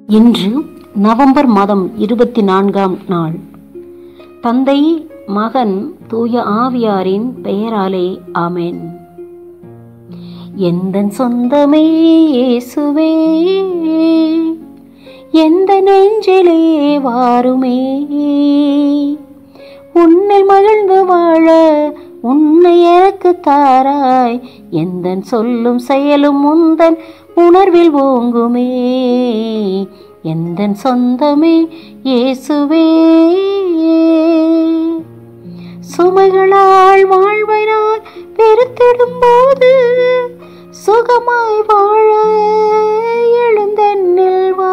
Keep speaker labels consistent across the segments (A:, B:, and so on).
A: இன்று நவம்பர் மாதம் இருபத்தி நான்காம் நாள் தந்தை மகன் தூய ஆவியாரின் பெயராலே ஆமென் எந்த சொந்தமே இயேசுவே எந்த நெஞ்சிலே வாருமே உன்னை மகிழ்ந்து வாழ உன்னை எனக்கு தாராய் எந்த சொல்லும் செயலும் உந்தன் உணர்வில் ஓங்குமே எந்த சொந்தமே இயேசுவே சுமைகளால் வாழ்வை நான் பெருத்திடும் போது சுகமாய் வாழ எழுந்தென்னில் வா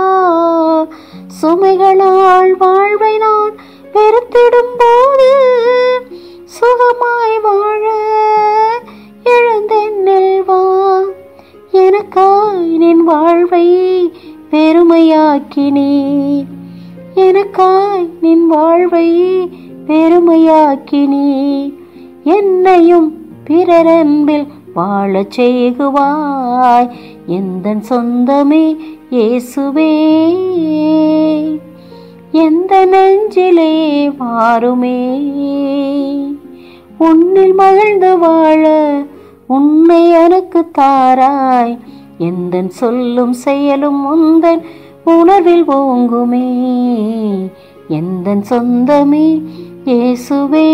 A: சுமைகளால் வாழ்வை நான் பெருத்திடும் போது சுகமாய் வாழ எழுந்தென்னில் வா எனக்காய் நின் வாழ்வை பெருமையாக்கினீர் எனக்காய் நின் வாழ்வை பெருமையாக்கினீர் என்னையும் பிறரன்பில் வாழச் செய்குவாய் எந்த சொந்தமே இயேசுவே எந்த நெஞ்சிலே மாறுமே உன்னில் மகிழ்ந்து வாழ உன்னை எனக்கு தாராய் எந்த சொல்லும் செயலும் உந்தன் உணர்வில் ஓங்குமே எந்த சொந்தமே இயேசுவே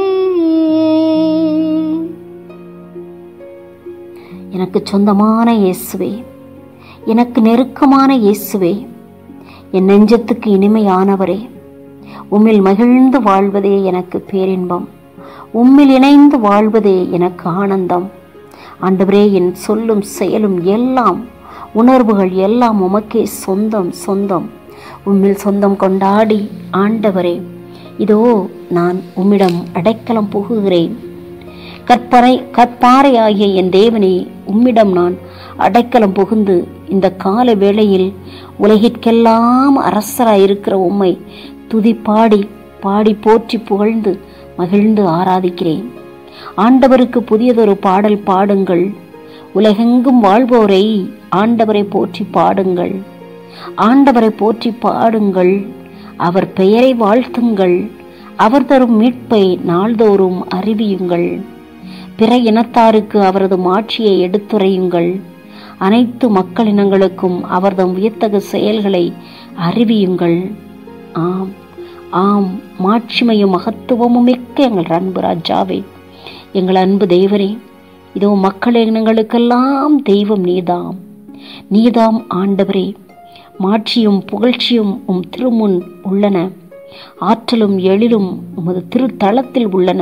A: எனக்கு சொந்தமான இயேசுவே எனக்கு நெருக்கமான இயேசுவே என் நெஞ்சத்துக்கு இனிமையானவரே உம்மில் மகிழ்ந்து வாழ்வதே எனக்கு பேரின்பம் உம்மில் இணைந்து வாழ்வதே எனக்கு ஆனந்தம் ஆண்டவரே என் சொல்லும் செயலும் எல்லாம் உணர்வுகள் எல்லாம் உமக்கே சொந்தம் சொந்தம் உம்மில் சொந்தம் கொண்டாடி ஆண்டவரே இதோ நான் உம்மிடம் அடைக்கலம் புகுகிறேன் கற்பனை கற்பாறை ஆகிய என் தேவனே உம்மிடம் நான் அடைக்கலம் புகுந்து இந்த கால வேளையில் உலகிற்கெல்லாம் அரசராய் இருக்கிற உம்மை துதி பாடி பாடி போற்றி புகழ்ந்து மகிழ்ந்து ஆராதிக்கிறேன் ஆண்டவருக்கு புதியதொரு பாடல் பாடுங்கள் உலகெங்கும் வாழ்வோரை ஆண்டவரை போற்றி பாடுங்கள் ஆண்டவரை போற்றி பாடுங்கள் அவர் பெயரை வாழ்த்துங்கள் அவர் தரும் மீட்பை நாள்தோறும் அறிவியுங்கள் பிற இனத்தாருக்கு அவரது மாட்சியை எடுத்துரையுங்கள் அனைத்து மக்களினங்களுக்கும் அவர்தம் வியத்தகு செயல்களை அறிவியுங்கள் ஆம் ஆம் மாட்சிமையும் மகத்துவமும் மிக்க எங்கள் அன்பு ராஜாவே எங்கள் அன்பு தெய்வரே இதோ மக்கள் இனங்களுக்கெல்லாம் தெய்வம் நீதாம் நீதாம் ஆண்டவரே மாட்சியும் புகழ்ச்சியும் உம் திருமுன் உள்ளன ஆற்றலும் எழிலும் உமது திருத்தலத்தில் உள்ளன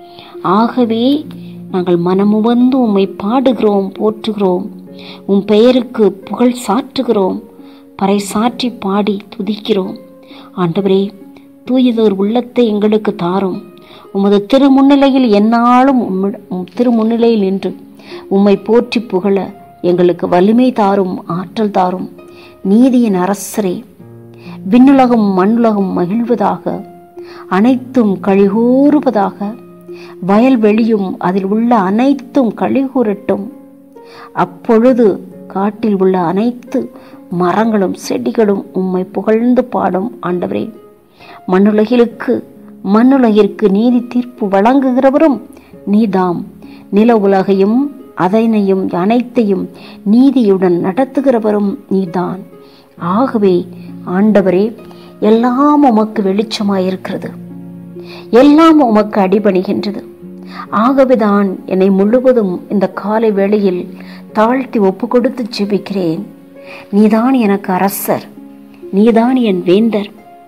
A: ஆகவே நாங்கள் மனமுவந்து உம்மை பாடுகிறோம் போற்றுகிறோம் உம் பெயருக்கு புகழ் சாற்றுகிறோம் பறை சாற்றி பாடி துதிக்கிறோம் ஆண்டவரே தூயதோர் உள்ளத்தை எங்களுக்கு தாரும் உமது திருமுன்னிலையில் எந்நாளும் உம் திருமுன்னிலையில் நின்று உம்மை போற்றி புகழ எங்களுக்கு வலிமை தாரும் ஆற்றல் தாரும் நீதியின் அரசரே விண்ணுலகம் மண்ணுலகம் மகிழ்வதாக அனைத்தும் கழிகூறுவதாக வயல்வெளியும் அதில் உள்ள அனைத்தும் கழிகூறட்டும் அப்பொழுது காட்டில் உள்ள அனைத்து மரங்களும் செடிகளும் உம்மை புகழ்ந்து பாடும் ஆண்டவரே மண்ணுலகிற்கு மண்ணுலகிற்கு நீதி தீர்ப்பு வழங்குகிறவரும் நீதாம் நில உலகையும் அதனையும் அனைத்தையும் நீதியுடன் நடத்துகிறவரும் நீதான் ஆகவே ஆண்டவரே எல்லாம் உமக்கு வெளிச்சமாயிருக்கிறது எல்லாம் உமக்கு அடிபணிகின்றது ஆகவேதான் என்னை முழுவதும் இந்த காலை வேளையில் தாழ்த்தி ஒப்பு கொடுத்து ஜெபிக்கிறேன் நீதான் எனக்கு அரசர் நீதான் என் வேந்தர்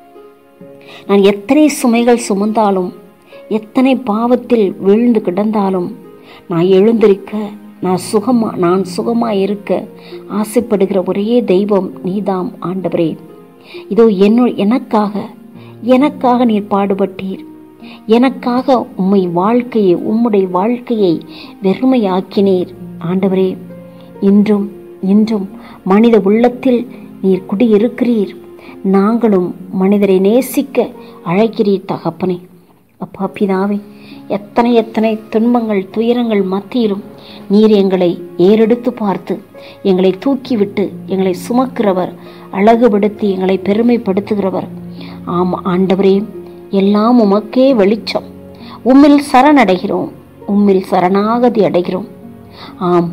A: நான் எத்தனை சுமைகள் சுமந்தாலும் எத்தனை பாவத்தில் விழுந்து கிடந்தாலும் நான் எழுந்திருக்க நான் சுகமா நான் சுகமாய் இருக்க ஆசைப்படுகிற ஒரே தெய்வம் நீதாம் ஆண்டவரே இதோ என்ன எனக்காக எனக்காக நீர் பாடுபட்டீர் எனக்காக உம்மை வாழ்க்கையை உம்முடைய வாழ்க்கையை வெறுமையாக்கினீர் ஆண்டவரே இன்றும் இன்றும் மனித உள்ளத்தில் நீர் குடியிருக்கிறீர் நாங்களும் மனிதரை நேசிக்க அழைக்கிறீர் தகப்பனே அப்பா பிதாவே எத்தனை எத்தனை துன்பங்கள் துயரங்கள் மத்தியிலும் நீர் எங்களை ஏறெடுத்து பார்த்து எங்களை தூக்கிவிட்டு எங்களை சுமக்கிறவர்
B: அழகுபடுத்தி எங்களை பெருமைப்படுத்துகிறவர் ஆம் ஆண்டவரே எல்லாம் உமக்கே வெளிச்சம் உம்மில் சரணடைகிறோம் உம்மில் சரணாகதி அடைகிறோம் ஆம்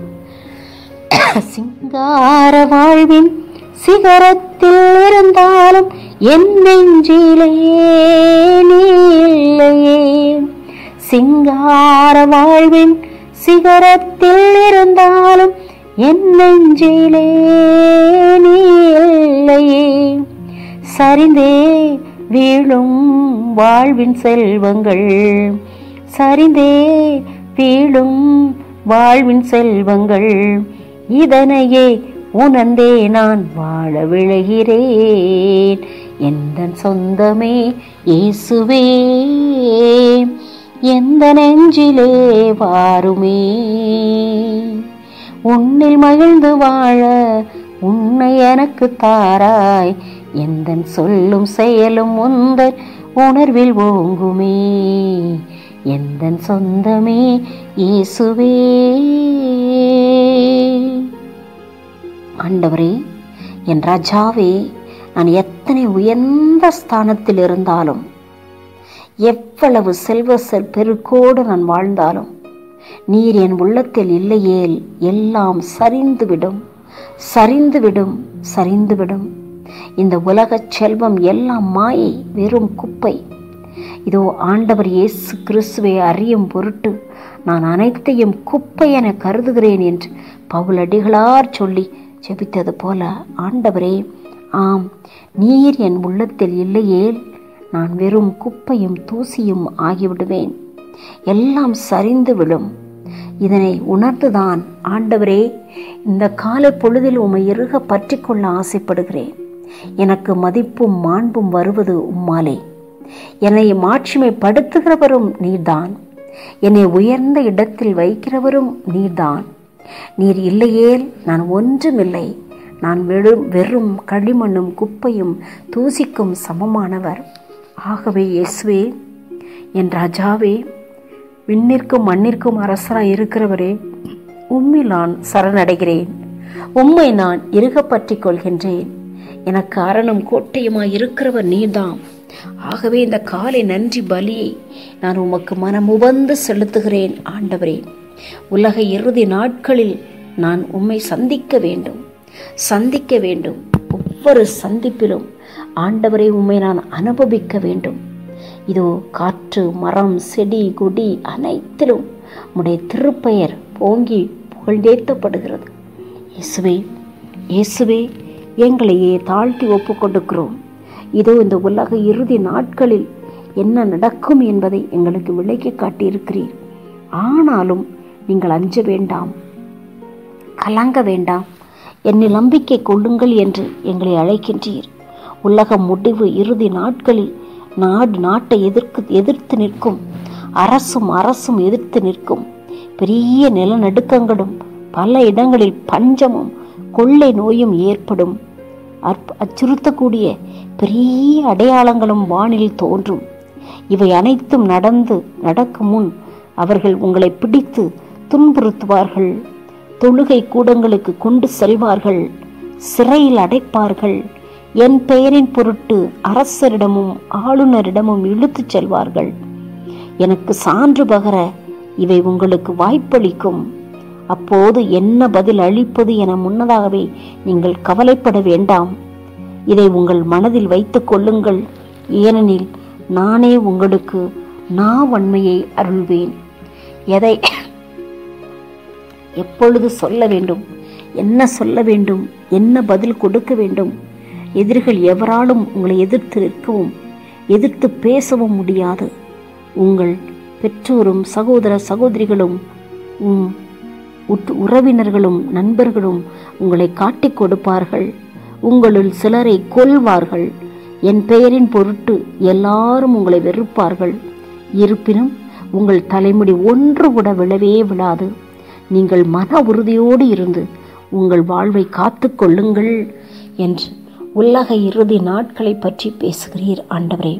B: சிங்கார வாழ்வின் சிகரத்தில் இருந்தாலும் என் நெஞ்சிலே நீ இல்லையே சிங்கார வாழ்வின் சிகரத்தில் இருந்தாலும் என் நெஞ்சிலே நீ இல்லையே சரிந்தே வீழும் வாழ்வின் செல்வங்கள் சரிந்தே வீழும் வாழ்வின் செல்வங்கள் இதனையே உணர்ந்தே நான் வாழ விழுகிறேன் எந்த சொந்தமே இயேசுவே எந்த நெஞ்சிலே வாருமே உன்னில் மகிழ்ந்து வாழ உன்னை எனக்கு தாராய் எந்த சொல்லும் செயலும் உந்தன் உணர்வில் ஓங்குமே எந்த சொந்தமே இயேசுவே ஆண்டவரே என் ராஜாவே நான் எத்தனை உயர்ந்த ஸ்தானத்தில் இருந்தாலும் எவ்வளவு செல்வ செல் பெருக்கோடு நான் வாழ்ந்தாலும் நீர் என் உள்ளத்தில் இல்லையேல் எல்லாம் சரிந்துவிடும் சரிந்துவிடும் சரிந்துவிடும் இந்த உலகச் செல்வம் எல்லாம் மாயை வெறும் குப்பை இதோ ஆண்டவர் இயேசு கிறிஸ்துவை அறியும் பொருட்டு நான் அனைத்தையும் குப்பை என கருதுகிறேன் என்று பவுலடிகளார் சொல்லி ஜெபித்தது போல ஆண்டவரே ஆம் நீர் என் உள்ளத்தில் இல்லையேல் நான் வெறும் குப்பையும் தூசியும் ஆகிவிடுவேன் எல்லாம் சரிந்து விடும் இதனை உணர்ந்துதான் ஆண்டவரே இந்த காலை பொழுதில் உம்மை இறுக பற்றி கொள்ள ஆசைப்படுகிறேன் எனக்கு மதிப்பும் மாண்பும் வருவது உம்மாலே என்னை மாட்சிமைப்படுத்துகிறவரும் நீர்தான் என்னை உயர்ந்த இடத்தில் வைக்கிறவரும் நீர்தான் நீர் இல்லையேல் நான் ஒன்றுமில்லை நான் வெறும் வெறும் களிமண்ணும் குப்பையும் தூசிக்கும் சமமானவர் ஆகவே இயேசுவே என் ராஜாவே விண்ணிற்கும் மண்ணிற்கும் அரசராய் இருக்கிறவரே உம்மில் நான் சரணடைகிறேன் உம்மை நான் இறுக பற்றிக் கொள்கின்றேன் எனக்கு அரணம் கோட்டையுமாய் இருக்கிறவர் நீர்தாம் ஆகவே இந்த காலை நன்றி பலியை நான் உமக்கு மனமுவந்து செலுத்துகிறேன் ஆண்டவரே உலக இறுதி நாட்களில் நான் உம்மை சந்திக்க வேண்டும் சந்திக்க வேண்டும் ஒவ்வொரு சந்திப்பிலும் ஆண்டவரை உம்மை நான் அனுபவிக்க வேண்டும் இதோ காற்று மரம் செடி கொடி அனைத்திலும் உம்முடைய திருப்பெயர் ஓங்கி புகழ்ந்தேத்தப்படுகிறது இயேசுவே இயேசுவே எங்களையே தாழ்த்தி ஒப்பு கொடுக்கிறோம் இதோ இந்த உலக இறுதி நாட்களில் என்ன நடக்கும் என்பதை எங்களுக்கு விளக்கி காட்டியிருக்கிறீர் ஆனாலும் நீங்கள் அஞ்ச வேண்டாம் கலங்க வேண்டாம் என்னில் நம்பிக்கை கொள்ளுங்கள் என்று எங்களை அழைக்கின்றீர் உலக முடிவு இறுதி நாட்களில் நாடு நாட்டை எதிர்க்கு எதிர்த்து நிற்கும் அரசும் அரசும் எதிர்த்து நிற்கும் பெரிய நிலநடுக்கங்களும் பல இடங்களில் பஞ்சமும் கொள்ளை நோயும் ஏற்படும் அற்ப அச்சுறுத்தக்கூடிய பெரிய அடையாளங்களும் வானில் தோன்றும் இவை அனைத்தும் நடந்து நடக்கும் முன் அவர்கள் உங்களை பிடித்து துன்புறுத்துவார்கள் தொழுகை கூடங்களுக்கு கொண்டு செல்வார்கள் சிறையில் அடைப்பார்கள் என் பெயரின் பொருட்டு அரசரிடமும் ஆளுநரிடமும் இழுத்துச் செல்வார்கள் எனக்கு சான்று பகர இவை உங்களுக்கு வாய்ப்பளிக்கும் அப்போது என்ன பதில் அளிப்பது என முன்னதாகவே நீங்கள் கவலைப்பட வேண்டாம் இதை உங்கள் மனதில் வைத்துக் கொள்ளுங்கள் ஏனெனில் நானே உங்களுக்கு நாவன்மையை அருள்வேன் எதை எப்பொழுது சொல்ல வேண்டும் என்ன சொல்ல வேண்டும் என்ன பதில் கொடுக்க வேண்டும் எதிரிகள் எவராலும் உங்களை எதிர்த்து நிற்கவும் எதிர்த்து பேசவும் முடியாது உங்கள் பெற்றோரும் சகோதர சகோதரிகளும் உம் உற்று- உறவினர்களும் நண்பர்களும் உங்களை காட்டிக் கொடுப்பார்கள் உங்களுள் சிலரை கொல்வார்கள் என் பெயரின் பொருட்டு எல்லாரும் உங்களை வெறுப்பார்கள் இருப்பினும் உங்கள் தலைமுடி ஒன்று கூட விழவே விழாது நீங்கள் மன உறுதியோடு இருந்து உங்கள் வாழ்வை காத்துக் கொள்ளுங்கள் என்று உலக இறுதி நாட்களை பற்றி பேசுகிறீர் ஆண்டவரே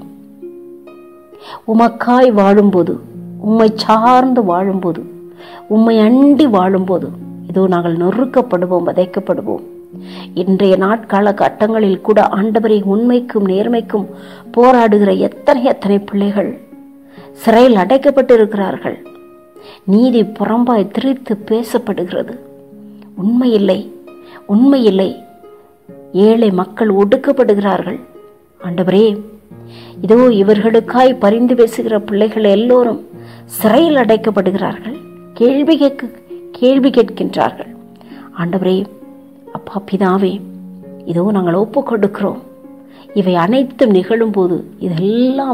B: உமக்காய் வாழும்போது உம்மை சார்ந்து வாழும்போது உம்மை அண்டி வாழும்போது இதோ நாங்கள் நொறுக்கப்படுவோம் வதைக்கப்படுவோம் இன்றைய நாட்கால கட்டங்களில் கூட ஆண்டவரை உண்மைக்கும் நேர்மைக்கும் போராடுகிற எத்தனை எத்தனை பிள்ளைகள் சிறையில் அடைக்கப்பட்டிருக்கிறார்கள் நீதி புறம்பாய் திரித்து பேசப்படுகிறது உண்மையில்லை உண்மையில்லை ஏழை மக்கள் ஒடுக்கப்படுகிறார்கள் ஆண்டவரே இதோ இவர்களுக்காய் பரிந்து பேசுகிற பிள்ளைகள் எல்லோரும் சிறையில் அடைக்கப்படுகிறார்கள் கேள்வி கேட்க கேள்வி கேட்கின்றார்கள் ஆண்டவரே அப்பா பிதாவே இதோ நாங்கள் ஒப்பு கொடுக்கிறோம் இவை அனைத்தும் நிகழும்போது இதெல்லாம்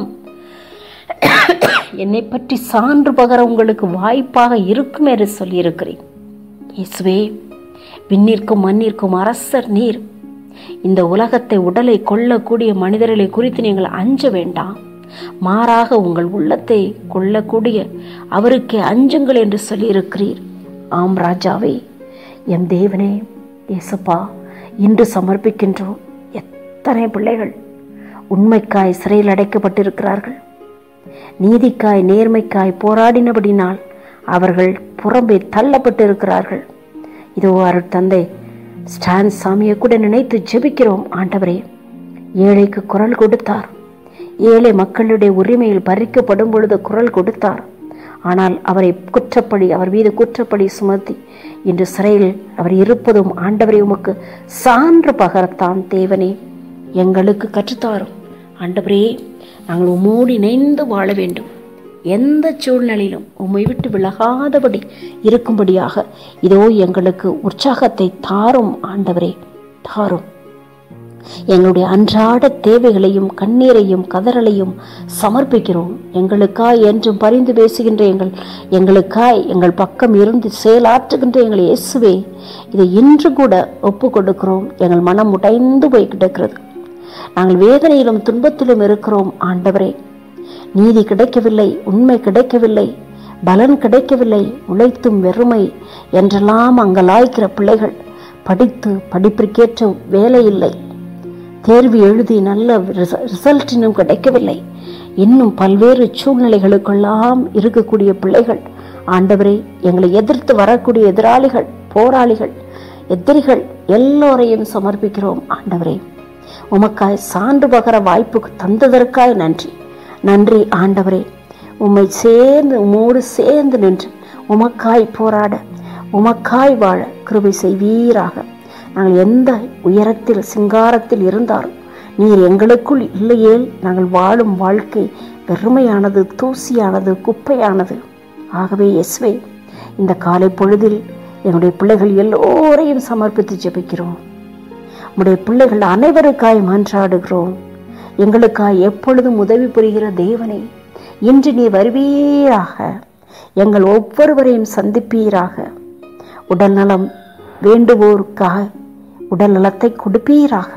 B: என்னை பற்றி சான்று பகர உங்களுக்கு வாய்ப்பாக இருக்கும் என்று சொல்லியிருக்கிறேன் இயேசுவே விண்ணிற்கும் மண்ணிற்கும் அரசர் நீர் இந்த உலகத்தை உடலை கொள்ளக்கூடிய மனிதர்களை குறித்து நீங்கள் அஞ்ச வேண்டாம் மாறாக உங்கள் உள்ளத்தை கொள்ளக்கூடிய அவருக்கே அஞ்சுங்கள் என்று சொல்லியிருக்கிறீர் ஆம் ராஜாவே எம் தேவனே இயேசப்பா இன்று சமர்ப்பிக்கின்றோம் எத்தனை பிள்ளைகள் உண்மைக்காய் சிறையில் அடைக்கப்பட்டிருக்கிறார்கள் நீதிக்காய் நேர்மைக்காய் போராடினபடினால் அவர்கள் புறம்பே தள்ளப்பட்டிருக்கிறார்கள் இதோ அருட்தந்தை ஸ்டான் சாமியை கூட நினைத்து ஜெபிக்கிறோம் ஆண்டவரே ஏழைக்கு குரல் கொடுத்தார் ஏழை மக்களுடைய உரிமையில் பறிக்கப்படும் பொழுது குரல் கொடுத்தார் ஆனால் அவரை குற்றப்படி அவர் மீது குற்றப்படி சுமத்தி இன்று சிறையில் அவர் இருப்பதும் ஆண்டவரை உமக்கு சான்று பகரத்தான் தேவனே எங்களுக்கு கற்றுத்தாரும் ஆண்டவரே நாங்கள் உம்மோடு இணைந்து வாழ வேண்டும் எந்த சூழ்நிலையிலும் உம்மை விட்டு விலகாதபடி இருக்கும்படியாக இதோ எங்களுக்கு உற்சாகத்தை தாரும் ஆண்டவரே தாரும் எங்களுடைய அன்றாட தேவைகளையும் கண்ணீரையும் கதறலையும் சமர்ப்பிக்கிறோம் எங்களுக்காய் என்றும் பரிந்து பேசுகின்ற எங்கள் எங்களுக்காய் எங்கள் பக்கம் இருந்து செயலாற்றுகின்ற எங்கள் இயேசுவே இதை இன்று கூட ஒப்பு கொடுக்கிறோம் எங்கள் மனம் உடைந்து போய் கிடக்கிறது நாங்கள் வேதனையிலும் துன்பத்திலும் இருக்கிறோம் ஆண்டவரே நீதி கிடைக்கவில்லை உண்மை கிடைக்கவில்லை பலன் கிடைக்கவில்லை உழைத்தும் வெறுமை என்றெல்லாம் அங்கலாய்க்கிற பிள்ளைகள் படித்து படிப்பிற்கேற்ற வேலை இல்லை தேர்வு எழுதி நல்ல ரிசல்ட் இன்னும் கிடைக்கவில்லை இன்னும் பல்வேறு சூழ்நிலைகளுக்கெல்லாம் இருக்கக்கூடிய பிள்ளைகள் ஆண்டவரே எங்களை எதிர்த்து வரக்கூடிய எதிராளிகள் போராளிகள் எதிரிகள் எல்லோரையும் சமர்ப்பிக்கிறோம் ஆண்டவரே உமக்காய் சான்று பகர வாய்ப்பு தந்ததற்காய் நன்றி நன்றி ஆண்டவரே உம்மை சேர்ந்து உம்மோடு சேர்ந்து நின்று உமக்காய் போராட உமக்காய் வாழ கிருபை செய்வீராக நாங்கள் எந்த உயரத்தில் சிங்காரத்தில் இருந்தாலும் நீர் எங்களுக்குள் இல்லையேல் நாங்கள் வாழும் வாழ்க்கை வெறுமையானது தூசியானது குப்பையானது ஆகவே எஸ்வே இந்த காலை பொழுதில் என்னுடைய பிள்ளைகள் எல்லோரையும் சமர்ப்பித்து ஜெபிக்கிறோம் உடைய பிள்ளைகள் அனைவருக்காய் மன்றாடுகிறோம் எங்களுக்காய் எப்பொழுதும் உதவி புரிகிற தேவனே இன்று நீ வருவீராக எங்கள் ஒவ்வொருவரையும் சந்திப்பீராக உடல் நலம் வேண்டுவோருக்காக உடல் நலத்தை கொடுப்பீராக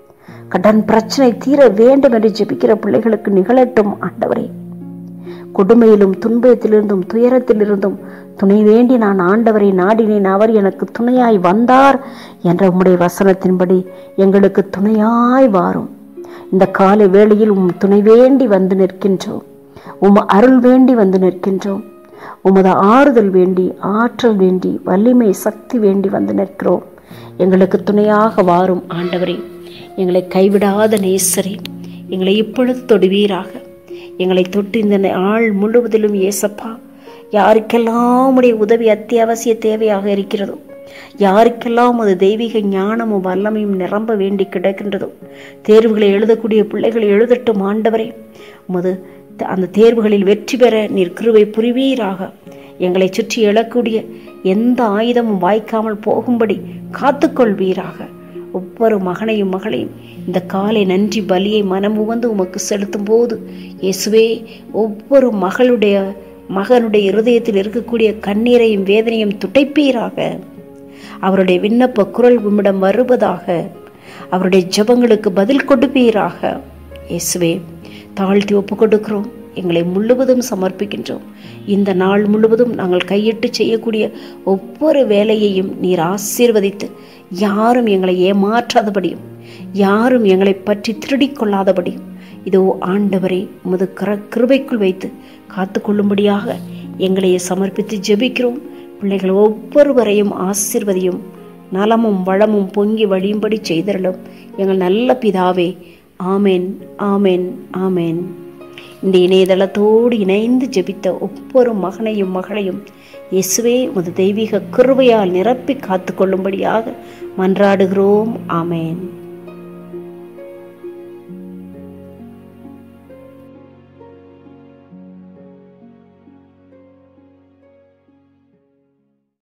B: கடன் பிரச்சனை தீர வேண்டும் என்று ஜெபிக்கிற பிள்ளைகளுக்கு நிகழட்டும் ஆண்டவரே கொடுமையிலும் துன்பத்திலிருந்தும் துயரத்திலிருந்தும் துணை வேண்டி நான் ஆண்டவரை நாடினேன் அவர் எனக்கு துணையாய் வந்தார் என்ற உம்முடைய வசனத்தின்படி எங்களுக்கு துணையாய் வாரும் இந்த காலை வேளையில் உம் துணை வேண்டி வந்து நிற்கின்றோம் உம் அருள் வேண்டி வந்து நிற்கின்றோம் உமது ஆறுதல் வேண்டி ஆற்றல் வேண்டி வலிமை சக்தி வேண்டி வந்து நிற்கிறோம் எங்களுக்கு துணையாக வாரும் ஆண்டவரே எங்களை கைவிடாத நேசரே எங்களை இப்பொழுது தொடுவீராக எங்களை தொட்டு இந்த நாள் முழுவதிலும் ஏசப்பா யாருக்கெல்லாம் உடைய உதவி அத்தியாவசிய தேவையாக இருக்கிறதோ யாருக்கெல்லாம் அது தெய்வீக ஞானமும் வல்லமையும் நிரம்ப வேண்டி கிடக்கின்றதோ தேர்வுகளை எழுதக்கூடிய பிள்ளைகள் எழுதட்டும் ஆண்டவரே உமது அந்த தேர்வுகளில் வெற்றி பெற நீர் கிருவை புரிவீராக எங்களை சுற்றி எழக்கூடிய எந்த ஆயுதமும் வாய்க்காமல் போகும்படி காத்துக்கொள்வீராக ஒவ்வொரு மகனையும் மகளையும் இந்த காலை நன்றி பலியை மனம் உவந்து உமக்கு செலுத்தும் போது இயேசுவே ஒவ்வொரு மகளுடைய மகனுடைய இருதயத்தில் இருக்கக்கூடிய கண்ணீரையும் வேதனையும் துடைப்பீராக அவருடைய விண்ணப்ப குரல் உம்மிடம் வருவதாக அவருடைய ஜபங்களுக்கு பதில் கொடுப்பீராக இயேசுவே தாழ்த்தி ஒப்பு கொடுக்கிறோம் எங்களை முழுவதும் சமர்ப்பிக்கின்றோம் இந்த நாள் முழுவதும் நாங்கள் கையிட்டு செய்யக்கூடிய ஒவ்வொரு வேலையையும் நீர் ஆசீர்வதித்து யாரும் எங்களை ஏமாற்றாதபடியும் யாரும் எங்களை பற்றி திருடிக் கொள்ளாதபடியும் இதோ ஆண்டவரை உமது கர கிருபைக்குள் வைத்து காத்து கொள்ளும்படியாக எங்களையே சமர்ப்பித்து ஜெபிக்கிறோம் பிள்ளைகள் ஒவ்வொருவரையும் ஆசிர்வதியும் நலமும் வளமும் பொங்கி வழியும்படி செய்தரலும் எங்கள் நல்ல பிதாவே ஆமேன் ஆமேன் ஆமேன் இந்த இணையதளத்தோடு இணைந்து ஜெபித்த ஒவ்வொரு மகனையும் மகளையும் இயேசுவே உமது தெய்வீக கிருபையால் நிரப்பி காத்துக்கொள்ளும்படியாக மன்றாடுகிறோம் ஆமேன்